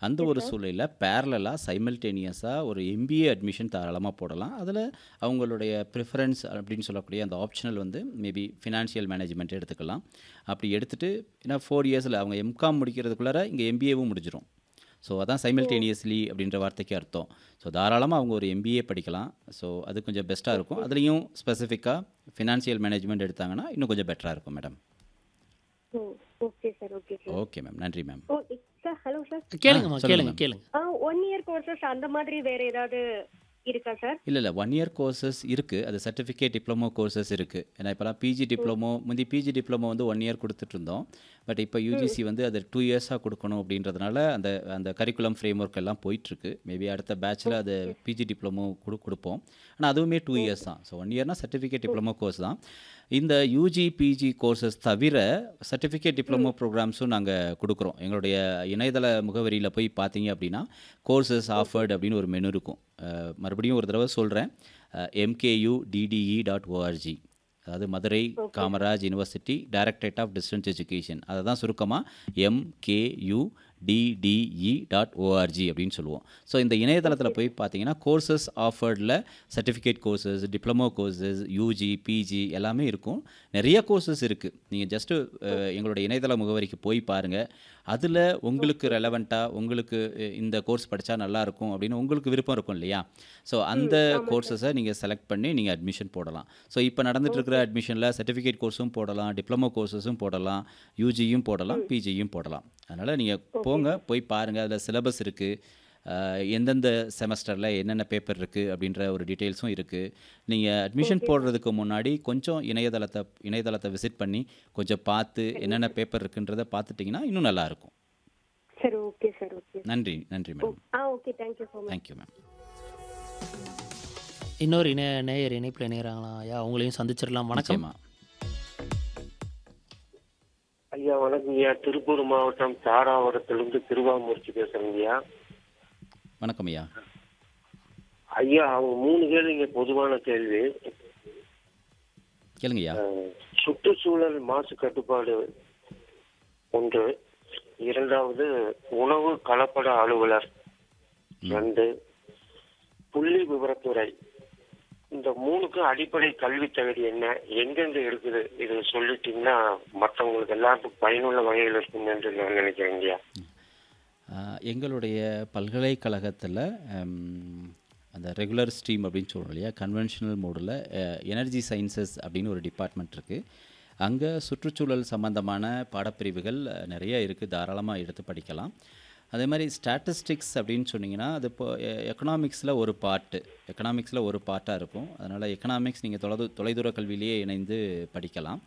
அந்த ஒரு சூழ்நிலையில் பேரலாக சைமல்டேனியஸாக ஒரு எம்பிஏ அட்மிஷன் தாராளமாக போடலாம் அதில் அவங்களுடைய ப்ரிஃபரன்ஸ் அப்படின்னு சொல்லக்கூடிய அந்த ஆப்ஷனல் வந்து மேபி ஃபினான்ஷியல் மேனேஜ்மெண்ட் எடுத்துக்கலாம் அப்படி எடுத்துகிட்டு ஏன்னா ஃபோர் இயர்ஸில் அவங்க எம்காம் முடிக்கிறதுக்குள்ளார இங்கே எம்பிஏவும் முடிஞ்சிடும் ஸோ அதான் சைமல்டேனியஸ்லி அப்படின்ற வார்த்தைக்கு அர்த்தம் ஸோ தாராளமாக அவங்க ஒரு எம்பிஏ படிக்கலாம் ஸோ அது கொஞ்சம் பெஸ்ட்டாக இருக்கும் அதுலேயும் ஸ்பெசிஃபிக்காக ஃபினான்ஷியல் மேனேஜ்மெண்ட் எடுத்தாங்கன்னா இன்னும் கொஞ்சம் பெட்டராக இருக்கும் மேடம் ஓ okay sir okay sir okay ma'am நன்றி மேம் ஓ சார் ஹலோ சார் கேளுங்கம்மா சொல்லுங்க கேளுங்க மேம். கேளுங்க ஆ ஒன் இயர் கோர்சஸ் அந்த மாதிரி வேற ஏதாவது இருக்கா சார் இல்லை இல்லை ஒன் இயர் கோர்சஸ் இருக்குது அது சர்டிஃபிகேட் டிப்ளமோ கோர்சஸ் இருக்குது ஏன்னா இப்போலாம் பிஜி டிப்ளமோ முந்தி பிஜி டிப்ளமோ வந்து ஒன் இயர் கொடுத்துட்டு இருந்தோம் பட் இப்போ யூஜிசி வந்து அது டூ இயர்ஸாக கொடுக்கணும் அப்படின்றதுனால அந்த அந்த கரிக்குலம் ஃப்ரேம் ஒர்க் எல்லாம் போயிட்டுருக்கு மேபி அடுத்த பேட்சில் அது பிஜி டிப்ளமோ கொடு கொடுப்போம் ஆனால் அதுவுமே டூ இயர்ஸ் தான் ஸோ ஒன் இயர்னா சர்டிஃபிகேட் டிப்ளமோ கோர்ஸ் தான் இந்த யூஜி பிஜி கோர்சஸ் தவிர சர்டிஃபிகேட் டிப்ளமோ ப்ரோக்ராம்ஸும் நாங்கள் கொடுக்குறோம் எங்களுடைய இணையதள முகவரியில் போய் பார்த்தீங்க அப்படின்னா கோர்சஸ் ஆஃபர்ட் அப்படின்னு ஒரு மெனு இருக்கும் அஹ், மறுபடியும் ஒரு தடவை சொல்கிறேன் எம்கேயூ டிடிஇ டாட் ஓஆர்ஜி அதாவது Madurai Kamaraj university directorate of distance education அதை தான் சுருக்கமாக எம்கேயூ டிடிஇ டாட் ஓஆர்ஜி அப்படின்னு சொல்லுவோம் ஸோ இந்த இணையதளத்தில் போய் பார்த்தீங்கன்னா கோர்சஸ் ஆஃபர்டில் certificate courses diploma courses U G P G எல்லாமே இருக்கும் நிறைய கோர்சஸ் இருக்குது நீங்கள் ஜஸ்ட்டு எங்களுடைய இணையதள முகவரிக்கு போய் பாருங்கள் அதில் உங்களுக்கு ரெலவெண்ட்டாக உங்களுக்கு அஹ், இந்த கோர்ஸ் படித்தா நல்லாயிருக்கும் அப்படின்னு உங்களுக்கு விருப்பம் இருக்கும் இல்லையா ஸோ அந்த கோர்சஸை நீங்கள் செலக்ட் பண்ணி நீங்கள் அட்மிஷன் போடலாம் ஸோ இப்போ நடந்துட்டு இருக்கிற அட்மிஷனில் சர்டிஃபிகேட் கோர்ஸும் போடலாம் டிப்ளமோ கோர்சஸும் போடலாம் யூஜியும் போடலாம் பிஜியும் போடலாம் அதனால் நீங்கள் போங்க போய் பாருங்கள் அதில் சிலபஸ் இருக்குது எந்தெந்த செமஸ்டரில் என்னென்ன பேப்பர் இருக்குது அப்படின்ற ஒரு டீட்டெயில்ஸும் இருக்குது நீங்கள் அட்மிஷன் போடுறதுக்கு முன்னாடி கொஞ்சம் இணையதளத்தை இணையதளத்தை விசிட் பண்ணி கொஞ்சம் பார்த்து என்னென்ன பேப்பர் இருக்குன்றதை பார்த்துட்டிங்கன்னா இன்னும் நல்லாயிருக்கும் சரி ஓகே சார் ஓகே நன்றி நன்றி மேடம் ஆ okay thank you so much thank you ma'am இன்னொரு இணைய நேயர் இணைப்பில் இணையறாங்களா ஐயா அவங்களையும் சந்திச்சிடலாம் வணக்கம் நிச்சயமா ஐயா வணக்கம் ஐயா திருப்பூர் மாவட்டம் தாராபுரத்திலிருந்து திருவாமூர்த்தி பேசுறேங்க ஐயா வணக்கம் ஐயா ஐயா அவங்க மூணு கேள்வி இங்க பொதுவான கேள்வி கேளுங்க ஐயா அஹ், சுற்றுச்சூழல் மாசு கட்டுப்பாடு ஒன்று இரண்டாவது உணவு கலப்பட அலுவலர் ரெண்டு புள்ளி விவரத்துறை இந்த மூணுக்கும் அடிப்படை கல்வி தகுதி என்ன எங்கெங்க இருக்குது இது சொல்லிட்டீங்கன்னா மற்றவங்களுக்கு எல்லாருக்கும் பயனுள்ள வகையில் இருக்கும் என்று நான் நினைக்கிறேன் ஐயா ஆஹ், எங்களுடைய பல்கலைக்கழகத்தில் அந்த ரெகுலர் ஸ்ட்ரீம் அப்படின்னு சொல்கிறோம் இல்லையா கன்வென்ஷனல் மோடில் எனர்ஜி சயின்சஸ் அப்படின்னு ஒரு டிபார்ட்மெண்ட் இருக்குது அங்கே சுற்றுச்சூழல் சம்பந்தமான பாடப்பிரிவுகள் அஹ், நிறைய இருக்குது தாராளமாக எடுத்து படிக்கலாம் அதே மாதிரி ஸ்டாட்டிஸ்டிக்ஸ் அப்படின்னு சொன்னீங்கன்னா அது இப்போ எக்கனாமிக்ஸில் ஒரு பார்ட்டு எக்கனாமிக்ஸில் ஒரு பார்ட்டாக இருக்கும் அதனால் எக்கனாமிக்ஸ் நீங்கள் தொலைது தொலைதூர கல்வியிலேயே இணைந்து படிக்கலாம்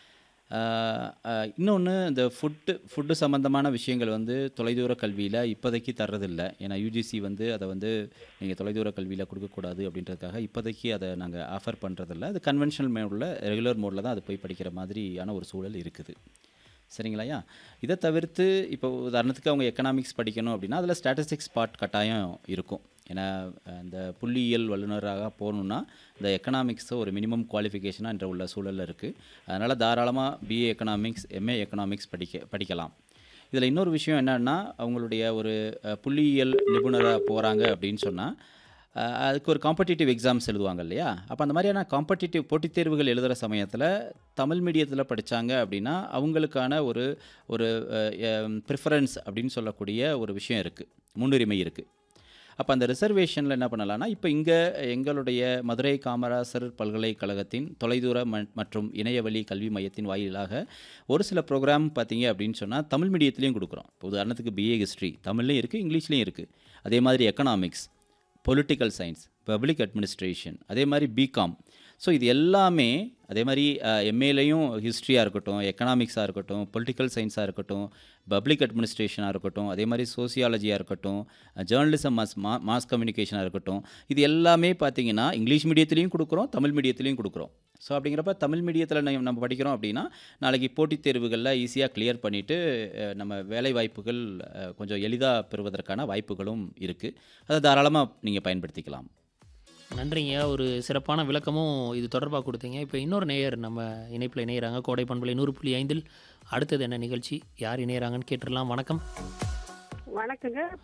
இன்னொன்று இந்த ஃபுட்டு ஃபுட்டு சம்மந்தமான விஷயங்கள் வந்து தொலைதூர கல்வியில் இப்போதைக்கு தர்றதில்ல ஏன்னா யூஜிசி வந்து அதை வந்து நீங்கள் தொலைதூர கல்வியில் கொடுக்கக்கூடாது அப்படின்றதுக்காக இப்போதைக்கு அதை நாங்கள் ஆஃபர் பண்ணுறதில்ல அது கன்வென்ஷனல் மோடில் ரெகுலர் மோடில் தான் அது போய் படிக்கிற மாதிரியான ஒரு சூழல் இருக்குது சரிங்களாயா இதை தவிர்த்து இப்போ உதாரணத்துக்கு அவங்க எக்கனாமிக்ஸ் படிக்கணும் அப்படின்னா அதில் ஸ்டாட்டிஸ்டிக்ஸ் பார்ட் கட்டாயம் இருக்கும் ஏன்னா அந்த புள்ளியியல் வல்லுநராக போகணுன்னா இந்த எக்கனாமிக்ஸை ஒரு மினிமம் குவாலிஃபிகேஷனாக என்ற உள்ள சூழலில் இருக்குது அதனால் தாராளமாக பிஏ எக்கனாமிக்ஸ் எம்ஏ எக்கனாமிக்ஸ் படிக்க படிக்கலாம் இதில் இன்னொரு விஷயம் என்னன்னா அவங்களுடைய ஒரு அஹ், புள்ளியியல் நிபுணராக போகிறாங்க அப்படின்னு சொன்னால் அஹ் அதுக்கு ஒரு காம்படிட்டிவ் எக்ஸாம்ஸ் எழுதுவாங்க இல்லையா அப்போ அந்த மாதிரியான காம்படிட்டிவ் போட்டித் தேர்வுகள் எழுதுகிற சமயத்தில் தமிழ் மீடியத்தில் படித்தாங்க அப்படின்னா அவங்களுக்கான ஒரு ஒரு ப்ரிஃபரன்ஸ் அப்படின்னு சொல்லக்கூடிய ஒரு விஷயம் இருக்குது முன்னுரிமை இருக்குது அப்போ அந்த ரிசர்வேஷனில் என்ன பண்ணலாம்னா இப்போ இங்கே எங்களுடைய மதுரை காமராசர் பல்கலைக்கழகத்தின் தொலைதூர ம- மற்றும் இணையவழி கல்வி மையத்தின் வாயிலாக ஒரு சில ப்ரோக்ராம் பார்த்தீங்க அப்படின்னு சொன்னால் தமிழ் மீடியத்துலேயும் கொடுக்குறோம் இப்போ உதாரணத்துக்கு பிஏ ஹிஸ்ட்ரி தமிழ்லையும் இருக்குது இங்கிலீஷ்லேயும் இருக்குது அதே மாதிரி economics political science public administration அதே மாதிரி பிகாம் ஸோ இது எல்லாமே அதே மாதிரி எம்ஏலையும் ஹிஸ்ட்ரியாக இருக்கட்டும் எக்கனாமிக்ஸாக இருக்கட்டும் பொலிட்டிக்கல் சயின்ஸாக இருக்கட்டும் பப்ளிக் அட்மினிஸ்ட்ரேஷனாக இருக்கட்டும் அதே மாதிரி சோசியாலஜியாக இருக்கட்டும் ஜேர்னலிசம் மாஸ் மா மாஸ் கம்யூனிகேஷனாக இருக்கட்டும் இது எல்லாமே பார்த்தீங்கன்னா இங்கிலீஷ் மீடியத்துலேயும் கொடுக்குறோம் தமிழ் மீடியத்துலேயும் கொடுக்குறோம் ஸோ அப்படிங்கிறப்ப தமிழ் மீடியத்தில் நம்ம படிக்கிறோம் அப்படின்னா நாளைக்கு போட்டித் தேர்வுகளில் ஈஸியாக கிளியர் பண்ணிவிட்டு நம்ம வேலை வாய்ப்புகள் அஹ், கொஞ்சம் எளிதாக பெறுவதற்கான வாய்ப்புகளும் இருக்குது அதை தாராளமாக நீங்கள் பயன்படுத்திக்கலாம் நன்றிங்க ஒரு சிறப்பான விளக்கமும் இது தொடர்பாக கொடுத்தீங்க இப்போ இன்னொரு நேயர் நம்ம இணைப்பில் இணையறாங்க கோடை பண்பலை நூறு புள்ளி ஐந்தில் அடுத்தது என்ன நிகழ்ச்சி யார் இணையறாங்கன்னு கேட்டுடலாம் வணக்கம் வணக்கங்க